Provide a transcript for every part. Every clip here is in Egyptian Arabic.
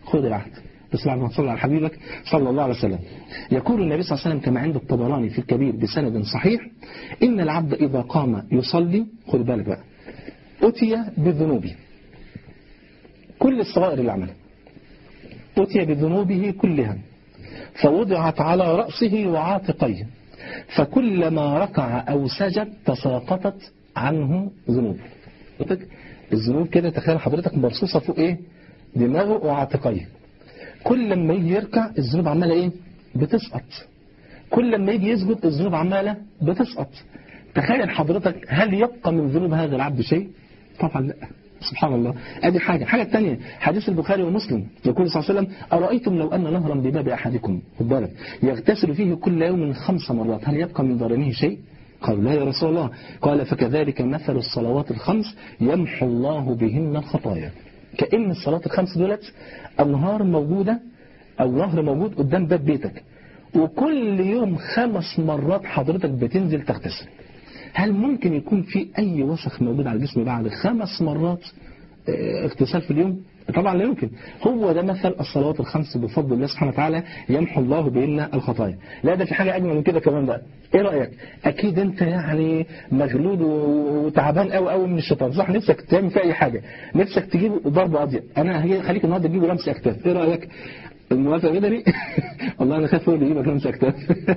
خذ العهد بس بعد ما تصلي على حبيبك صلى الله عليه وسلم يقول النبي صلى الله عليه وسلم كما عند الطبراني في الكبير بسند صحيح إن العبد إذا قام يصلي خذ بالك بقى أتي بذنوبه كل الصغائر اللي عملها أتي بذنوبه كلها فوضعت على رأسه وعاتقيه فكلما ركع أو سجد تساقطت عنه ذنوبه الذنوب كده تخيل حضرتك مرصوصة فوق ايه دماغه وعاتقيه كل لما يجي يركع الذنوب عمالة ايه بتسقط كل لما يجي يسجد الذنوب عمالة بتسقط تخيل حضرتك هل يبقى من ذنوب هذا العبد شيء طبعا لا سبحان الله ادي حاجة حاجة الثانية حديث البخاري ومسلم يقول صلى الله عليه وسلم أرأيتم لو أن نهرا بباب أحدكم خد بالك يغتسل فيه كل يوم خمس مرات هل يبقى من ضرنه شيء قالوا لا يا رسول الله قال فكذلك مثل الصلوات الخمس يمحو الله بهن الخطايا كأن الصلاة الخمس دولت أنهار موجودة أو نهر موجود قدام باب بيتك وكل يوم خمس مرات حضرتك بتنزل تغتسل هل ممكن يكون في أي وسخ موجود على الجسم بعد خمس مرات اغتسال في اليوم طبعا لا يمكن هو ده مثل الصلوات الخمس بفضل الله سبحانه وتعالى يمحو الله بيننا الخطايا لا ده في حاجة أجمل من كده كمان بقى ايه رأيك اكيد انت يعني مغلول وتعبان قوي قوي من الشيطان صح نفسك تعمل في اي حاجة نفسك تجيب ضرب قاضية انا خليك النهارده تجيبه لمس اكتاف ايه رأيك الموافق كده ليه والله انا خايف اقول يجيبك لمس اكتاف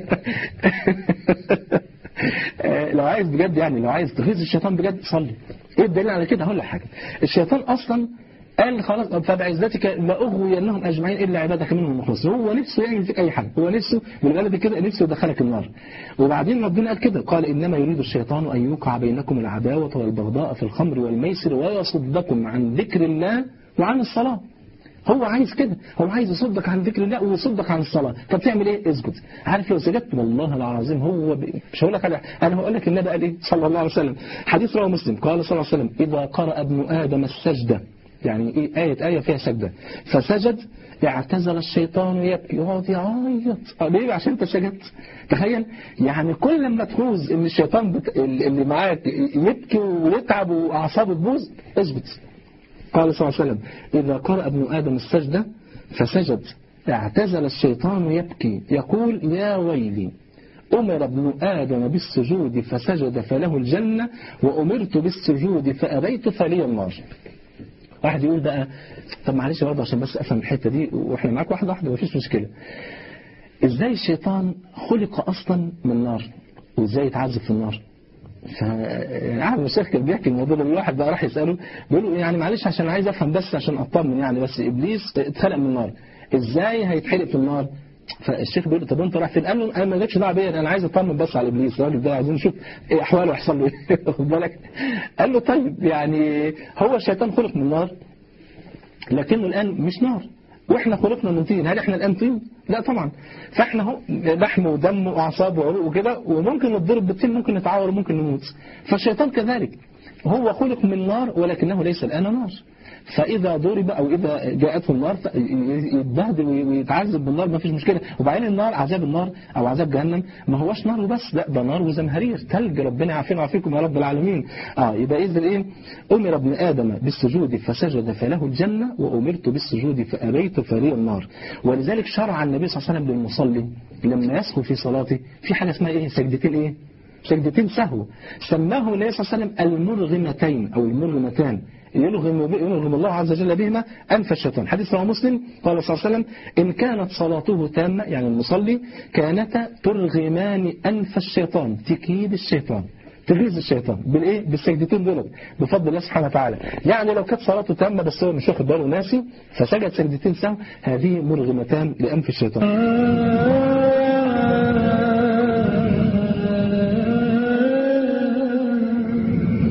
لو عايز بجد يعني لو عايز تغيظ الشيطان بجد صلي ايه الدليل على كده هقول لك حاجه الشيطان اصلا قال خلاص فبعزتك لا اغوينهم اجمعين الا عبادك منهم المخلصين هو نفسه يعمل فيك اي حاجه هو نفسه بالغالب كده نفسه يدخلك النار وبعدين ربنا قال كده قال انما يريد الشيطان ان يوقع بينكم العداوه والبغضاء في الخمر والميسر ويصدكم عن ذكر الله وعن الصلاه هو عايز كده هو عايز يصدك عن ذكر الله ويصدك عن الصلاة طب تعمل ايه اسجد عارف لو سجدت والله العظيم هو ب... مش هقول لك على انا هقول لك النبي قال ايه صلى الله عليه وسلم حديث رواه مسلم قال صلى الله عليه وسلم اذا قرأ ابن ادم السجدة يعني ايه آية آية فيها سجدة فسجد اعتزل الشيطان يبكي يقعد يعيط ليه عشان انت سجدت تخيل يعني كل ما تفوز ان الشيطان بت... اللي معاك يبكي ويتعب واعصابه تبوظ اثبت قال صلى الله عليه وسلم إذا قرأ ابن آدم السجدة فسجد اعتزل الشيطان يبكي يقول يا ويلي أمر ابن آدم بالسجود فسجد فله الجنة وأمرت بالسجود فأبيت فلي النار واحد يقول بقى طب معلش برضه عشان بس أفهم الحتة دي وإحنا معاك واحدة واحدة مفيش مشكلة إزاي الشيطان خلق أصلا من نار وإزاي يتعذب في النار فعارف الشيخ كان بيحكي الموضوع ده الواحد بقى راح يسأله بيقول له يعني معلش عشان عايز افهم بس عشان اطمن يعني بس ابليس اتخلق من النار ازاي هيتحرق في النار فالشيخ بيقول له طب انت رايح فين قال له انا ما جاتش دعوه بيا انا عايز اطمن بس على ابليس الراجل ده عايزين نشوف ايه احواله يحصل له ايه واخد بالك قال له طيب يعني هو الشيطان خلق من النار لكنه الان مش نار واحنا خلقنا من طين هل احنا الان طين لا طبعا فاحنا هو لحم ودم واعصاب وعروق وكده وممكن نتضرب بالطين ممكن نتعور وممكن نموت فالشيطان كذلك هو خلق من نار ولكنه ليس الان نار فإذا ضرب أو إذا جاءته النار يتبهدل ويتعذب بالنار ما فيش مشكلة وبعدين النار عذاب النار أو عذاب جهنم ما هوش نار وبس لا ده نار وزمهرير ثلج ربنا يعافينا ويعافيكم يا رب العالمين آه يبقى إذا إيه أمر ابن آدم بالسجود فسجد فله الجنة وأمرت بالسجود فأبيت فلي النار ولذلك شرع النبي صلى الله عليه وسلم للمصلي لما يسهو في صلاته في حاجة اسمها إيه سجدتين إيه سجدتين سهو سماه النبي صلى الله عليه وسلم المرغمتين أو المرغمتان يلغم, يلغم الله عز وجل بهما أنف الشيطان حديث رواه مسلم قال صلى الله عليه وسلم إن كانت صلاته تامة يعني المصلي كانتا ترغمان أنف الشيطان تكيد الشيطان تغيظ الشيطان بالايه بالسجدتين دول بفضل الله سبحانه وتعالى يعني لو كانت صلاته تامه بس هو مش واخد باله ناسي فسجد سجدتين سهو هذه مرغمتان لانف الشيطان